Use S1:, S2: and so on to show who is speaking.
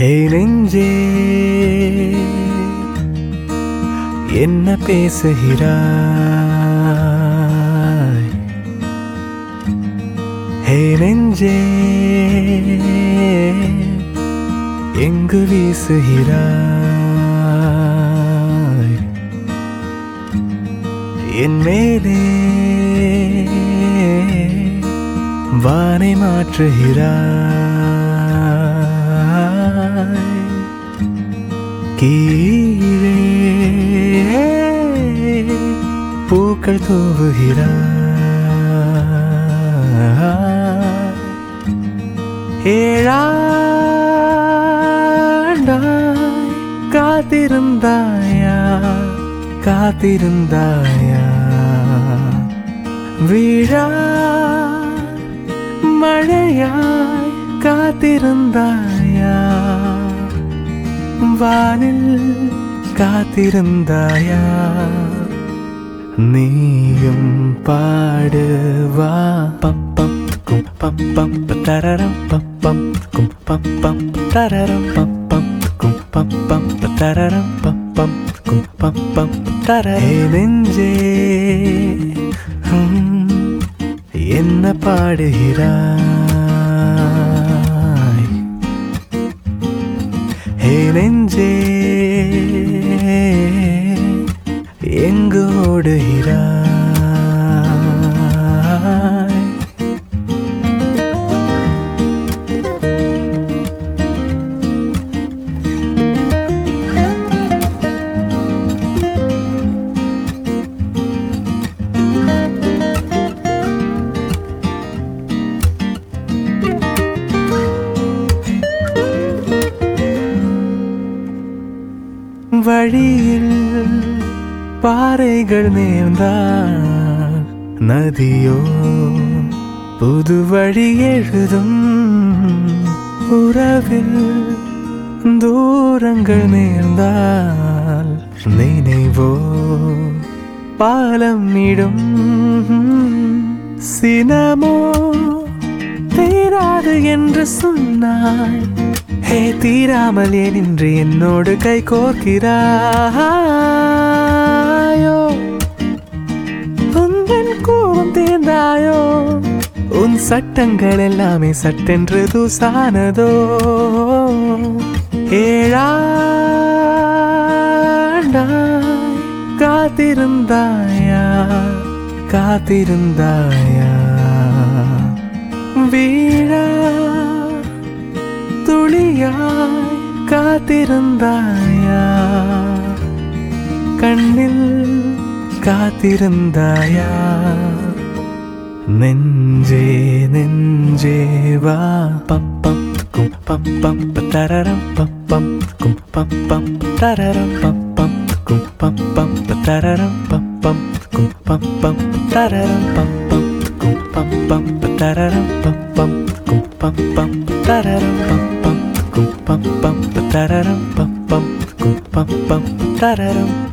S1: ஹே நெஞ்சே என்ன பேசுகிறாய் ஹே நெஞ்சே எங்கு வீசுகிறாய் என் மேலே வானை மாற்றுகிறாய் கீழே பூக்கள் தூவுகிறாய் ஏழாண்டாய் காத்திருந்தாயா காத்திருந்தாயா விழா மழையாய் காத்திருந்தாயா வானில் காத்திருந்தாயா நீயும் பாடுவா பப்பம் கும் பப்பம் தரரம் பப்பம் கும் பப்பம் தரரம் பப்பம் கும் பப்பம் தரரம் பப்பம் கும் பப்பம் தரே நெஞ்சே ஹம், என்ன பாடுகிறாய் ஹே நெஞ்சே எங்கு ஓடுகிறாய் வழியில் பாறைகள் நேர்ந்தால் நதியோ புது வழி எழுதும் உறவில் தூரங்கள் நேர்ந்தால் நினைவோ பாலம் இடும் சினமோ தீராது என்று சொன்னாய் ஹே தீராமல் ஏன் இன்று என்னோடு கை கோர்க்கிறாயோ உந்தன் கோபம் தேர்ந்தாயோ உன் சட்டங்கள் எல்லாமே சட்டென்று தூசானதோ ஏழாண்டாய் காத்திருந்தாயா காத்திருந்தாயா வீழா துளியாய் காத்திருந்தாயா கண்ணில் காத்திருந்தாயா நெஞ்சே நெஞ்சே வா பப்பம் கும் பப்பம் தரரம் பப்பம் கும் பப்பம் தரரம் பப்பம் கும் பப்பம் தரரம் பப்பம் கும் பப்பம் தரரம் பப்பம் கும் பப்பம் தரரம் பப்பம் கும் பப்பம் தரரம் பப்பம் கும் பப்பம் தரரம் பப்பம் கும் பப்பம் தரரம்